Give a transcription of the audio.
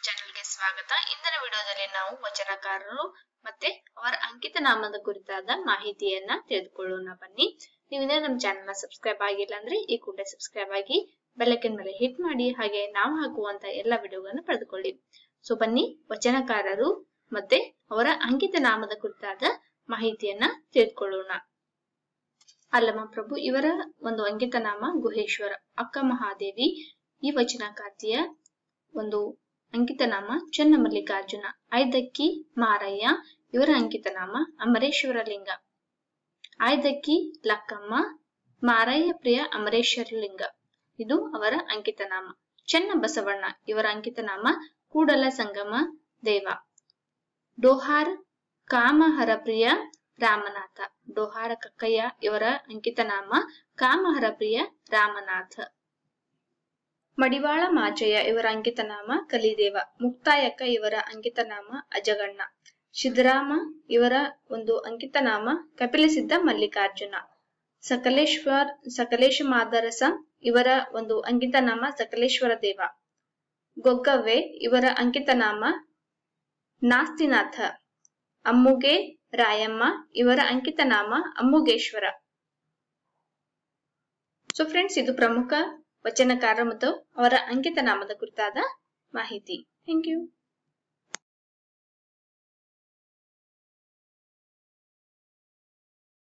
ಚಾನೆಲ್ಗೆ ಸ್ವಾಗತ ಇಂದಿನ ವಿಡಿಯೋದಲ್ಲಿ ನಾವು ವಚನಕಾರರು ಮತ್ತೆ ಅವರ ಅಂಕಿತ ನಾಮದ ಕುರಿತಾದ ಮಾಹಿತಿಯನ್ನ ತಿಳಿದುಕೊಳ್ಳೋಣ ಬನ್ನಿ ನೀವು ಇನ್ನೂ ನಮ್ಮ ಚಾನೆಲ್ನ ಸಬ್ಸ್ಕ್ರೈಬ್ ಆಗಿಲ್ಲ ಅಂದ್ರೆ ಈ ಕೂಡಲೇ ಸಬ್ಸ್ಕ್ರೈಬ್ ಆಗಿ ಬೆಲ್ಲೈಕನ್ ಮೇಲೆ ಹಿಟ್ ಮಾಡಿ ಹಾಗೆ ನಾವು ಹಾಕುವಂತ ಎಲ್ಲ ವಿಡಿಯೋಗಳನ್ನು ಪಡೆದುಕೊಳ್ಳಿ ಸೊ ಬನ್ನಿ ವಚನಕಾರರು ಮತ್ತೆ ಅವರ ಅಂಕಿತ ನಾಮದ ಕುರಿತಾದ ಮಾಹಿತಿಯನ್ನ ತಿಳಿದುಕೊಳ್ಳೋಣ ಅಲ್ಲಮ ಪ್ರಭು ಇವರ ಒಂದು ಅಂಕಿತ ನಾಮ ಗುಹೇಶ್ವರ ಅಕ್ಕ ಮಹಾದೇವಿ ಈ ವಚನಕಾರ್ತಿಯ ಒಂದು ಅಂಕಿತ ನಾಮ ಚನ್ನಮಲ್ಲಿಕಾರ್ಜುನ ಐದಕ್ಕಿ ಮಾರಯ್ಯ ಇವರ ಅಂಕಿತ ನಾಮ ಅಮರೇಶ್ವರ ಲಿಂಗ ಐದಕ್ಕಿ ಲಕ್ಕಮ್ಮ ಮಾರಯ್ಯ ಪ್ರಿಯ ಅಮರೇಶ್ವರ ಲಿಂಗ ಇದು ಅವರ ಅಂಕಿತ ನಾಮ ಚೆನ್ನ ಬಸವಣ್ಣ ಇವರ ಅಂಕಿತ ನಾಮ ಕೂಡಲ ಸಂಗಮ ದೇವ ಡೋಹಾರ್ ಕಾಮಹರ ಪ್ರಿಯ ರಾಮನಾಥ ಡೋಹಾರ ಕಕ್ಕಯ್ಯ ಇವರ ಅಂಕಿತ ನಾಮ ಕಾಮಹರ ಪ್ರಿಯ ರಾಮನಾಥ ಮಡಿವಾಳ ಮಾಚಯ್ಯ ಇವರ ಅಂಕಿತ ನಾಮ ಕಲಿದೇವ ಮುಕ್ತಾಯಕ್ಕ ಇವರ ಅಂಕಿತ ನಾಮ ಅಜಗಣ್ಣ ಸಿದ್ದರಾಮ ಇವರ ಒಂದು ಅಂಕಿತ ನಾಮ ಕಪಿಲಸಿದ್ಧ ಮಲ್ಲಿಕಾರ್ಜುನ ಸಕಲೇಶ್ವರ್ ಸಕಲೇಶ ಮಾದರಸ ಇವರ ಒಂದು ಅಂಕಿತ ನಾಮ ಸಕಲೇಶ್ವರ ದೇವ ಗೊಗ್ಗವ್ವೆ ಇವರ ಅಂಕಿತ ನಾಮ ನಾಸ್ತಿನಾಥ ಅಮ್ಮುಗೆ ರಾಯಮ್ಮ ಇವರ ಅಂಕಿತ ನಾಮ ಅಮ್ಮುಗೇಶ್ವರ ಸೊ ಫ್ರೆಂಡ್ಸ್ ಇದು ಪ್ರಮುಖ ವಚನಕಾರ ಮತ್ತು ಅವರ ಅಂಕಿತ ನಾಮದ ಕುರಿತಾದ ಮಾಹಿತಿ ಥ್ಯಾಂಕ್ ಯು